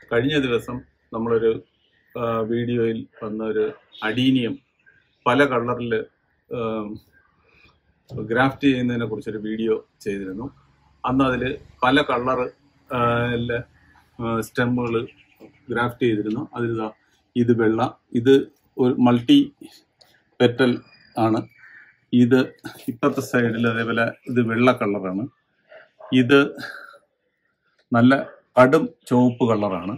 കഴിഞ്ഞ ദിവസം നമ്മളൊരു ആ, വീഡിയോയിൽ വന്ന ഒരു അഡീനിയം പല കളറിൽ ഗ്രാഫ്റ്റ് ചെയ്യുന്നതിനെ കുറിച്ചൊരു വീഡിയോ ചെയ്തിരുന്നു അന്ന് അതിൽ പല കളർ സ്റ്റെമ്മുകൾ ഗ്രാഫ്റ്റ് ചെയ്തിരുന്നു അതിൽ ഇത് വെള്ള ഇത് ഒരു മൾട്ടി പെറ്റൽ ആണ് ഇത് ഇപ്പത്തെ സൈഡിൽ അതേപോലെ ഇത് വെള്ള കളറാണ് ഇത് നല്ല കടും ചുവപ്പ് കളറാണ്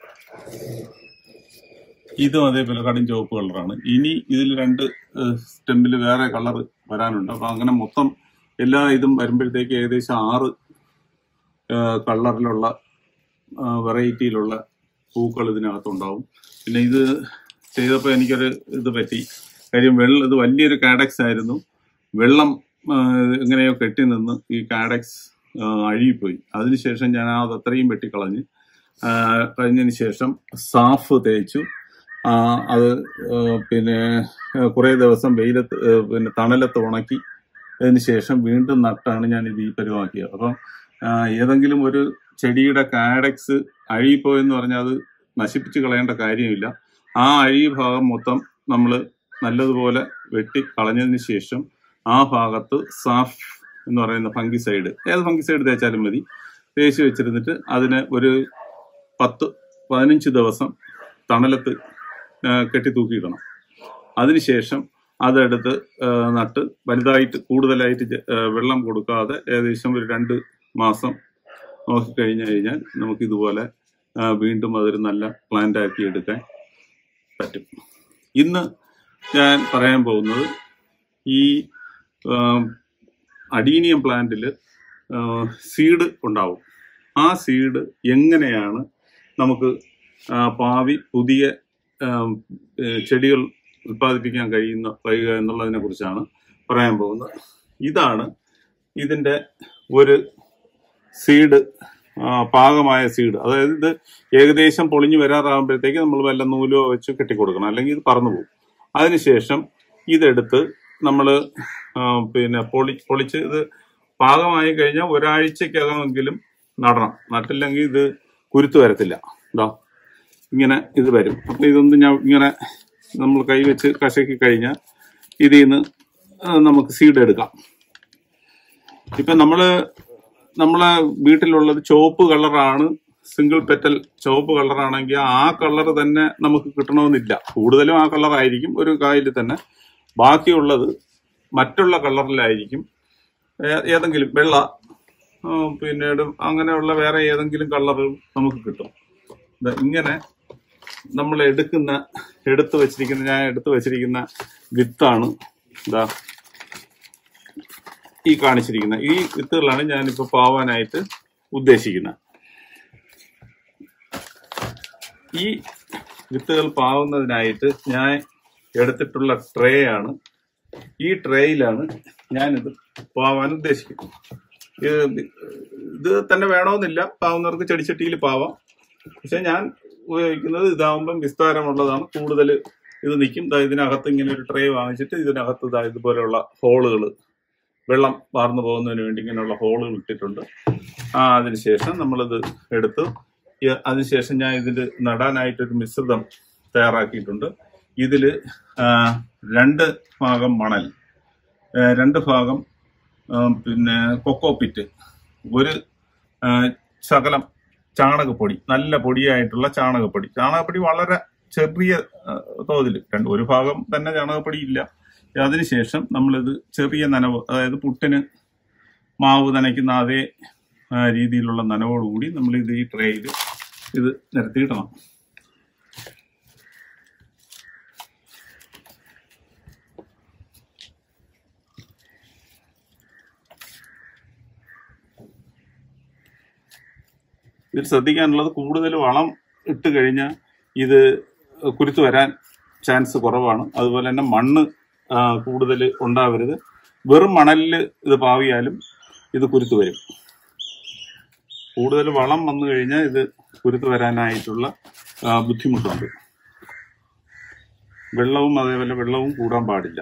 ഇതും അതേപോലെ കടും ചുവപ്പ് കളറാണ് ഇനി ഇതിൽ രണ്ട് സ്റ്റെമ്പിൽ വേറെ കളർ വരാനുണ്ട് അപ്പൊ അങ്ങനെ മൊത്തം എല്ലാ ഇതും വരുമ്പോഴത്തേക്ക് ഏകദേശം ആറ് കളറിലുള്ള വെറൈറ്റിയിലുള്ള പൂക്കൾ ഇതിനകത്തുണ്ടാവും പിന്നെ ഇത് ചെയ്തപ്പോൾ എനിക്കൊരു ഇത് പറ്റി കാര്യം വെള്ളം ഇത് വലിയൊരു കാഡക്സ് ആയിരുന്നു വെള്ളം ആ, എങ്ങനെയോ കെട്ടി നിന്ന് ഈ കാഡക്സ് ആ, അഴുകിപ്പോയി അതിനുശേഷം ഞാൻ അത് അത്രയും വെട്ടിക്കളഞ്ഞ് ആ, കഴിഞ്ഞതിന് ശേഷം സാഫ് തേച്ചു ആ, അത് ആ, പിന്നെ കുറേ ദിവസം വെയിലത്ത് ആ, പിന്നെ തണലത്ത് ഉണക്കി അതിന് ശേഷം വീണ്ടും നട്ടാണ് ഞാൻ ഇത് ഈ പരുവാക്കിയത് അപ്പം ആ, ഏതെങ്കിലും ഒരു ചെടിയുടെ കാഡക്സ് അഴുകിപ്പോയെന്ന് പറഞ്ഞാൽ അത് നശിപ്പിച്ച് കളയേണ്ട കാര്യമില്ല ആ അഴുകിയ ഭാഗം മൊത്തം നമ്മൾ നല്ലതുപോലെ വെട്ടി കളഞ്ഞതിന് ശേഷം ആ ഭാഗത്ത് സാഫ് എന്ന് പറയുന്ന ഫംഗിസൈഡ് ഏത് ഫംഗിസൈഡ് തേച്ചാലും മതി തേച്ച് വെച്ചിരുന്നിട്ട് അതിന് ഒരു പത്ത് പതിനഞ്ച് ദിവസം തണലത്ത് ആ, കെട്ടി തൂക്കിയിടണം അതിനുശേഷം അതെടുത്ത് ആ, നട്ട് വലുതായിട്ട് കൂടുതലായിട്ട് ജ- ആ, വെള്ളം കൊടുക്കാതെ ഏകദേശം ഒരു രണ്ട് മാസം നോക്കി കഴിഞ്ഞു കഴിഞ്ഞാൽ നമുക്ക് ഇതുപോലെ ആ, വീണ്ടും അതൊരു നല്ല പ്ലാന്റ് ആക്കി എടുക്കാൻ പറ്റും ഇന്ന് ഞാൻ പറയാൻ പോകുന്നത് ഈ അഡീനിയം പ്ലാന്റിൽ സീഡ് ഉണ്ടാവും ആ സീഡ് എങ്ങനെയാണ് നമുക്ക് ആ, ഭാവി പുതിയ ആം, ഏ, ചെടികൾ ഉൽപ്പാദിപ്പിക്കാൻ കഴിയുന്ന കഴിയുക എന്നുള്ളതിനെ കുറിച്ചാണ് പറയാൻ പോകുന്നത് ഇതാണ് ഇതിന്റെ ഒരു സീഡ് പാകമായ സീഡ് അതായത് ഇത് ഏകദേശം പൊളിഞ്ഞു വരാറാകുമ്പോഴത്തേക്ക് നമ്മൾ വല്ല നൂലോ വെച്ച് കെട്ടിക്കൊടുക്കണം അല്ലെങ്കിൽ ഇത് പറന്നു പോകും അതിനുശേഷം ഇതെടുത്ത് നമ്മൾ പിന്നെ പൊളി പൊളിച്ച് ഇത് പാകമായി കഴിഞ്ഞാൽ ഒരാഴ്ചക്കകമെങ്കിലും നടണം നട്ടില്ലെങ്കിൽ ഇത് കുരുത്ത് വരത്തില്ല ഇതാ ഇങ്ങനെ ഇത് വരും അപ്പൊ ഇതൊന്നും ഞാൻ ഇങ്ങനെ നമ്മൾ കൈവച്ച് കശക്കി കഴിഞ്ഞാൽ ഇതിൽ നിന്ന് ആ, നമുക്ക് സീഡ് എടുക്കാം ഇപ്പൊ നമ്മള് നമ്മളെ വീട്ടിലുള്ളത് ചുവപ്പ് കളറാണ് സിംഗിൾ പെറ്റൽ ചുവപ്പ് കളറാണെങ്കിൽ ആ കളർ തന്നെ നമുക്ക് കിട്ടണമെന്നില്ല കൂടുതലും ആ കളറായിരിക്കും ഒരു കായിൽ തന്നെ ബാക്കിയുള്ളത് മറ്റുള്ള കളറിലായിരിക്കും ഏ- ഏതെങ്കിലും വെള്ള ആ, പിന്നീട് അങ്ങനെയുള്ള വേറെ ഏതെങ്കിലും കളറുകൾ നമുക്ക് കിട്ടും ദാ ഇങ്ങനെ നമ്മൾ എടുക്കുന്ന എടുത്തു വെച്ചിരിക്കുന്ന ഞാൻ എടുത്തു വെച്ചിരിക്കുന്ന വിത്താണ് ഇതാ ഈ കാണിച്ചിരിക്കുന്ന ഈ വിത്തുകളാണ് ഞാനിപ്പോ പാവാനായിട്ട് ഉദ്ദേശിക്കുന്നത് ഈ വിത്തുകൾ പാവുന്നതിനായിട്ട് ഞാൻ എടുത്തിട്ടുള്ള ട്രേ ആണ് ഈ ട്രേയിലാണ് ഞാനിത് പാവാൻ ഉദ്ദേശിക്കുന്നത് ഇത് ഇത് തന്നെ വേണമെന്നില്ല പാവുന്നവർക്ക് ചെടിച്ചട്ടിയിൽ പാവാം പക്ഷെ ഞാൻ ഉപയോഗിക്കുന്നത് ഇതാവുമ്പം വിസ്താരമുള്ളതാണ് കൂടുതൽ ഇത് നിൽക്കും ദാ ഇതിനകത്ത് ഇങ്ങനെ ഒരു ട്രേ വാങ്ങിച്ചിട്ട് ഇതിനകത്ത് ഇതാ ഇതുപോലെയുള്ള ഹോളുകൾ വെള്ളം വാർന്നു പോകുന്നതിന് വേണ്ടി ഇങ്ങനെയുള്ള ഹോളുകൾ ഇട്ടിട്ടുണ്ട് ആ അതിനുശേഷം നമ്മളിത് എടുത്ത് ഈ- അതിനുശേഷം ഞാൻ ഇതിൽ നടാനായിട്ടൊരു മിശ്രിതം തയ്യാറാക്കിയിട്ടുണ്ട് ഇതിൽ രണ്ട് ഭാഗം മണൽ ആ, രണ്ട് ഭാഗം ആ, പിന്നെ കൊക്കോ പിറ്റ് ഒരു ആ, ശകലം ചാണകപ്പൊടി നല്ല പൊടിയായിട്ടുള്ള ചാണകപ്പൊടി ചാണകപ്പൊടി വളരെ ചെറിയ തോതിൽ രണ്ട് ഒരു ഭാഗം തന്നെ ചാണകപ്പൊടി ഇല്ല അതിനുശേഷം നമ്മളിത് ചെറിയ നനവ് അതായത് പുട്ടിന് മാവ് നനയ്ക്കുന്ന അതേ ആ, രീതിയിലുള്ള നനവോടുകൂടി നമ്മൾ ഇത് ഈ ട്രേയിൽ ഇത് നിരത്തിയിടണം ഇതിൽ ശ്രദ്ധിക്കാനുള്ളത് കൂടുതൽ വളം ഇട്ട് കഴിഞ്ഞാൽ ഇത് കുരുത്ത് വരാൻ ചാൻസ് കുറവാണ് അതുപോലെ തന്നെ മണ്ണ് കൂടുതൽ ഉണ്ടാവരുത് വെറും മണലിൽ ഇത് പാവിയാലും ഇത് കുരുത്ത് വരും കൂടുതൽ വളം വന്നു കഴിഞ്ഞാൽ ഇത് കുരുത്ത് വരാനായിട്ടുള്ള ആ, ബുദ്ധിമുട്ടുണ്ട് വെള്ളവും അതേപോലെ വെള്ളവും കൂടാൻ പാടില്ല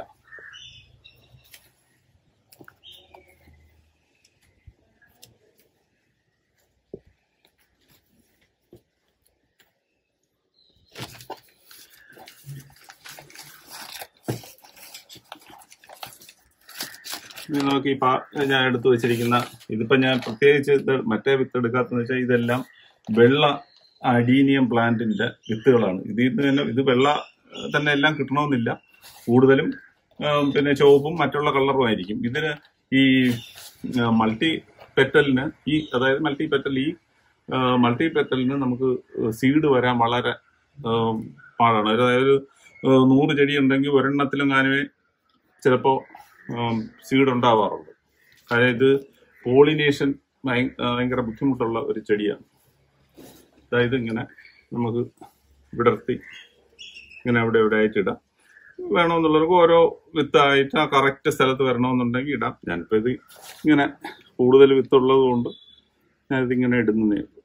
നിങ്ങൾക്ക് ഈ പാ ഞാൻ എടുത്തു വെച്ചിരിക്കുന്ന ഇതിപ്പോ ഞാൻ പ്രത്യേകിച്ച് ഇത് മറ്റേ വിത്ത് എടുക്കാത്തെന്ന് വെച്ചാൽ ഇതെല്ലാം വെള്ള അഡീനിയം പ്ലാന്റിന്റെ വിത്തുകളാണ് ഇതിൽ നിന്ന് തന്നെ ഇത് വെള്ള ഏഹ്, തന്നെ എല്ലാം കിട്ടണമെന്നില്ല കൂടുതലും ഏഹ്, പിന്നെ ചുവപ്പും മറ്റുള്ള കളറും ആയിരിക്കും ഇതിന് ഈ മൾട്ടി പെറ്റലിന് ഈ അതായത് മൾട്ടി പെറ്റൽ ഈ മൾട്ടി പെറ്റലിന് നമുക്ക് സീഡ് വരാൻ വളരെ ഏഹ്, പാടാണ് അതായത് ഒരു ഏഹ്, നൂറ് ചെടി ഉണ്ടെങ്കിൽ ഒരെണ്ണത്തിലും ഞാനേ ചിലപ്പോ സീഡ് ഉണ്ടാവാറുണ്ട് കാരണം ഇത് പോളിനേഷൻ ഭയങ്കര ബുദ്ധിമുട്ടുള്ള ഒരു ചെടിയാണ് അതായത് ഇങ്ങനെ നമുക്ക് വിടർത്തി ഇങ്ങനെ അവിടെ ഇവിടെ ആയിട്ട് ഇടാം വേണമെന്നുള്ളവർക്ക് ഓരോ വിത്തായിട്ട് ആ കറക്റ്റ് സ്ഥലത്ത് വരണമെന്നുണ്ടെങ്കിൽ ഇടാം ഞാനിപ്പോൾ ഇത് ഇങ്ങനെ കൂടുതൽ വിത്തുള്ളത് കൊണ്ട് ഞാനിത് ഇങ്ങനെ ഇടുന്നതേ ഉള്ളൂ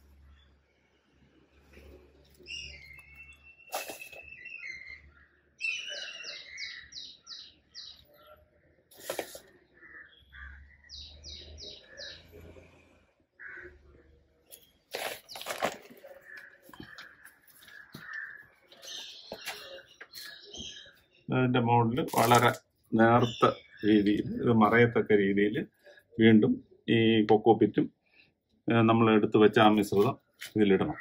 അതിന്റെ മുകളിൽ വളരെ നേർത്ത രീതിയിൽ ഇത് മറയത്തക്ക രീതിയിൽ വീണ്ടും ഈ കൊക്കോപ്പിറ്റും നമ്മൾ എടുത്തു വെച്ച ആ മിശ്രിതം ഇതിലിടണം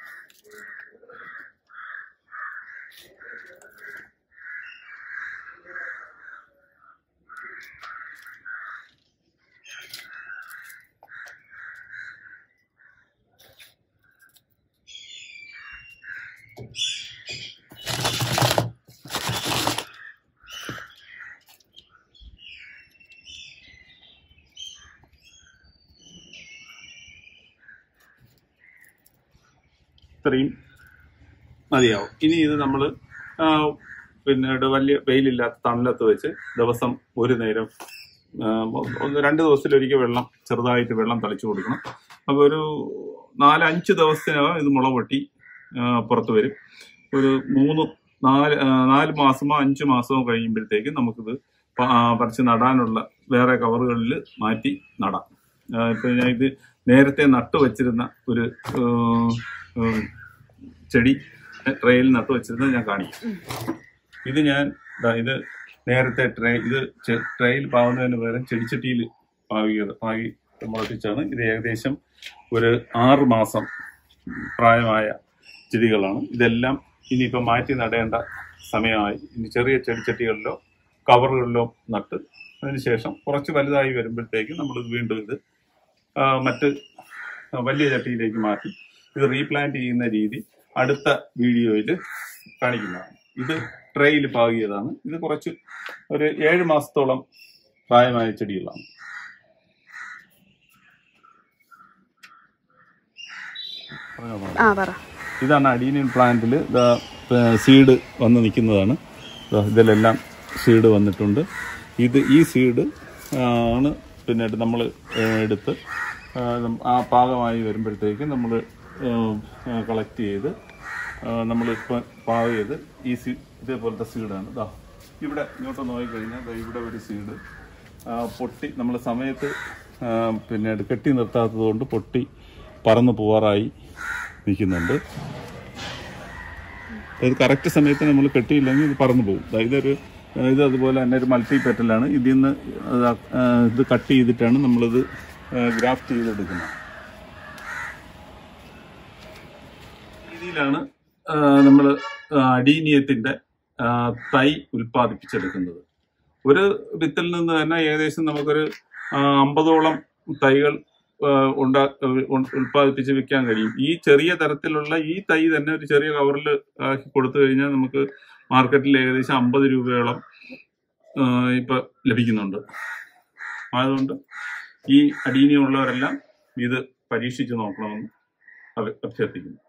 ഇത്രയും മതിയാവും ഇനി ഇത് നമ്മൾ പിന്നീട് വലിയ വെയിലില്ലാത്ത തണലത്ത് വെച്ച് ദിവസം ഒരു നേരം ആ, ഒന്ന് രണ്ട് ദിവസത്തിലൊരിക്കൽ വെള്ളം ചെറുതായിട്ട് വെള്ളം തളിച്ചു കൊടുക്കണം അപ്പോൾ ഒരു നാലഞ്ച് ദിവസത്തിനകം ഇത് മുള പൊട്ടി ആ, പുറത്ത് വരും ഒരു മൂന്ന് നാല് ആ, നാല് മാസമോ അഞ്ച് മാസമോ കഴിയുമ്പോഴത്തേക്കും നമുക്കിത് പ- ആ, പറിച്ച് നടാനുള്ള വേറെ കവറുകളിൽ മാറ്റി നടാം ആ, ഇപ്പൊ ഞാൻ ഇത് നേരത്തെ നട്ടു വച്ചിരുന്ന ഒരു ആ, ആ, ചെടി ട്രേയിൽ നട്ടു വെച്ചിരുന്നത് ഞാൻ കാണിക്കും ഇത് ഞാൻ ദാ ഇത് നേരത്തെ ട്രേ ഇത് ചെ- ട്രേയിൽ പാവുന്നതിന് പകരം ചെടിച്ചട്ടിയിൽ പാവിയത് പാകി മുളപ്പിച്ചാണ് ഇത് ഏകദേശം ഒരു ആറ് മാസം പ്രായമായ ചെടികളാണ് ഇതെല്ലാം ഇനിയിപ്പോൾ മാറ്റി നടേണ്ട സമയമായി ഇനി ചെറിയ ചെടിച്ചട്ടികളിലോ കവറുകളിലോ നട്ട് അതിനുശേഷം കുറച്ച് വലുതായി വരുമ്പോഴത്തേക്ക് നമ്മൾ വീണ്ടും ഇത് ആ, മറ്റ് വലിയ ചട്ടിയിലേക്ക് മാറ്റി ഇത് റീപ്ലാന്റ് ചെയ്യുന്ന രീതി അടുത്ത വീഡിയോയിൽ കാണിക്കുന്നതാണ് ഇത് ട്രേയിൽ പാകിയതാണ് ഇത് കുറച്ച് ഒരു ഏഴ് മാസത്തോളം പ്രായമായ ചെടികളാണ് ആ പറ ഇതാണ് അഡീനിയൻ പ്ലാന്റിൽ സീഡ് വന്ന് നിൽക്കുന്നതാണ് ദാ ഇതിലെല്ലാം സീഡ് വന്നിട്ടുണ്ട് ഇത് ഈ സീഡ് ആണ് പിന്നീട് നമ്മൾ എടുത്ത് ആ, നം- ആ പാകമായി വരുമ്പോഴത്തേക്ക് നമ്മൾ കളക്ട് ചെയ്ത് നമ്മളിപ്പോൾ പാകം ചെയ്ത് ഈ സീ ഇതേപോലത്തെ സീഡാണ് ഇതാ ഇവിടെ ഇങ്ങോട്ട് നോക്കിക്കഴിഞ്ഞാൽ ദാ ഇവിടെ ഒരു സീഡ് പൊട്ടി നമ്മൾ സമയത്ത് ആ, പിന്നീട് കെട്ടി നിർത്താത്തത് കൊണ്ട് പൊട്ടി പറന്ന് പോവാറായി നിൽക്കുന്നുണ്ട് ഇത് കറക്റ്റ് സമയത്ത് നമ്മൾ കെട്ടിയില്ലെങ്കിൽ ഇത് പറന്നു പോകും ദാ ഇതൊരു ആ, ഇത് അതുപോലെ തന്നെ ഒരു മൾട്ടി പെറ്റലാണ് ഇതിൽ നിന്ന് അത് ആ, ഇത് കട്ട് ചെയ്തിട്ടാണ് നമ്മളിത് ഗ്രാഫ്റ്റ് ചെയ്തെടുക്കുന്നത് രീതിയിലാണ് നമ്മൾ അഡീനിയത്തിന്റെ ആ, തൈ ഉൽപ്പാദിപ്പിച്ചെടുക്കുന്നത് ഒരു വിത്തിൽ നിന്ന് തന്നെ ഏകദേശം നമുക്കൊരു ആ, അമ്പതോളം തൈകൾ ആ, ഉണ്ടാ ഉ- ഉൽപ്പാദിപ്പിച്ച് വിൽക്കാൻ കഴിയും ഈ ചെറിയ തരത്തിലുള്ള ഈ തൈ തന്നെ ഒരു ചെറിയ കവറിൽ ആക്കി കൊടുത്തു കഴിഞ്ഞാൽ നമുക്ക് മാർക്കറ്റിൽ ഏകദേശം അമ്പത് രൂപയോളം ആ, ഇപ്പൊ ലഭിക്കുന്നുണ്ട് അതുകൊണ്ട് ഈ അടീനിയുള്ളവരെല്ലാം ഇത് പരീക്ഷിച്ച് നോക്കണമെന്ന് അഭ്യർത്ഥിക്കുന്നു